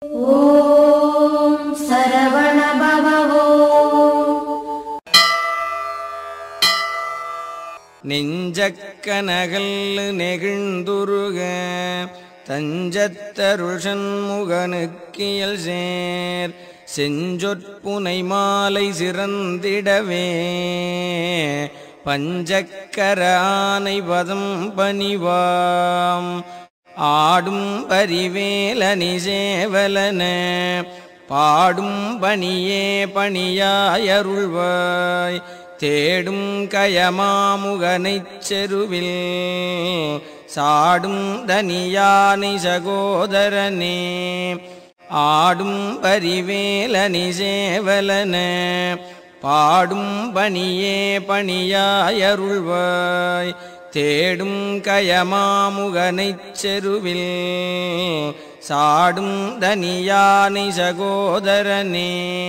ஓம் சரவண பவவோ நெஞ்சக்கனகல் நெகிழ்ந்துருக தஞ்சத்தருள் சண்முகனுக்கியல் சேர் செஞ்சொற்புனை மாலை சிறந்திடவே பஞ்சக்கர ஆனை பதம் பணிவாம் ஆடும் பரிவேலனி சேவலன பாடும் பணியே பணியாயருள்வாய் தேடும் கயமாமுகனைச் செருவில் சாடும் தனியானை சகோதரனே ஆடும் பரிவேலனி சேவலன பாடும் பணியே பணியாயருள்வாய் தேடும் கயமாமுகனைச் செருவில் சாடும் தனியானை சகோதரனே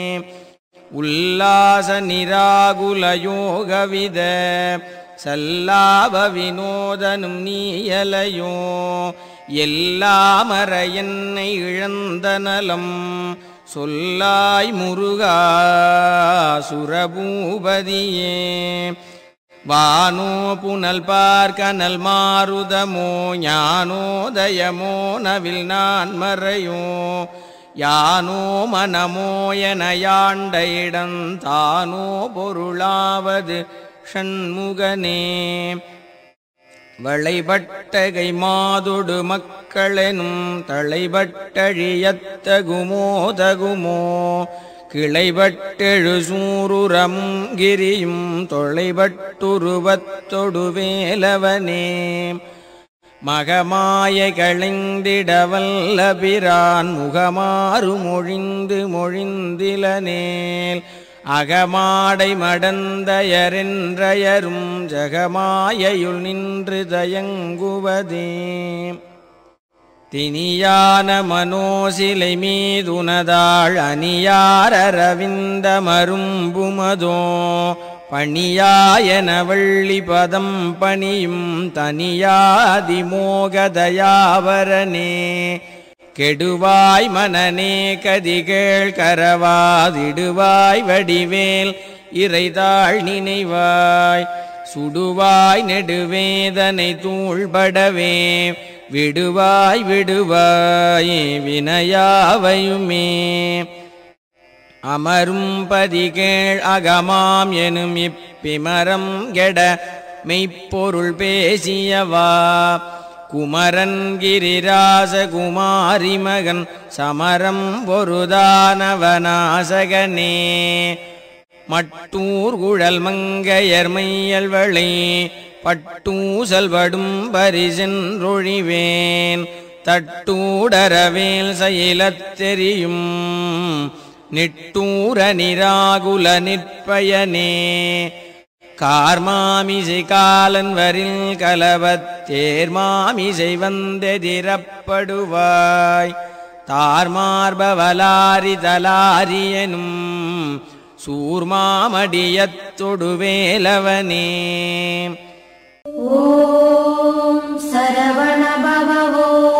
உல்லாச நிராகுல யோகவித சல்லாப வினோதனும் நீயலையோ எல்லாமற என்னை இழந்த நலம் சொல்லாய் முருகா சுரபூபதியே வானோ புனல் பார்க்கனல் மாருதமோ ஞானோதயமோ நவில் நான் மறையோ யானோ மனமோ என யாண்ட இடம் தானோ பொருளாவது ஷண்முகனே வளைபட்டகை மாதொடு மக்களெனும் தளைபட்டழியத்தகுமோ தகுமோ கிளைபட்டெழு சூருரமும் கிரியும் தொலைபட்டுருவத்தொடு வேலவனே மகமாய களைந்திடவல்ல பிரான் முகமாறு மொழிந்து மொழிந்திலனேல் அகமாடை மடந்தயரென்றயரும் ஜகமாயையுள் நின்று தயங்குவதே தினியான மனோசிலை மீதுனதாள் அணியாரரவிந்த மரும்புமதோ பணியாயன வள்ளி பதம் பணியும் தனியாதிமோகதயாவரனே கெடுவாய் மனநே கதிகேள் கரவாதிடுவாய் வடிவேல் இறைதாள் நினைவாய் சுடுவாய் நெடுவேதனை தூள்படவே விடுவாய் விடுவாய் வினையாவையுமே அமரும் பதிகேள் அகமாம் எனும் இப்பிமரம் கெட மெய்ப்பொருள் பேசியவா குமரன் கிரிராச குமாரி மகன் சமரம் பொருதானவனாசகனே மட்டூர் குழல் மங்கையர் மையல்வளை பட்டூசல் படும் பரிசென்றொழிவேன் தட்டூடரவேல் செயலத் தெரியும் நிட்டூர நிராகுல நிற்பயனே கார்மாமிசை காலன் வரில் கலவத் தேர்மாமிசை வந்தெதிரப்படுவாய் தார்மார்பவலாரி தலாரியனும் சூர்மாமடியத்தொடு வேலவனே ஓம் சரவண பவவோ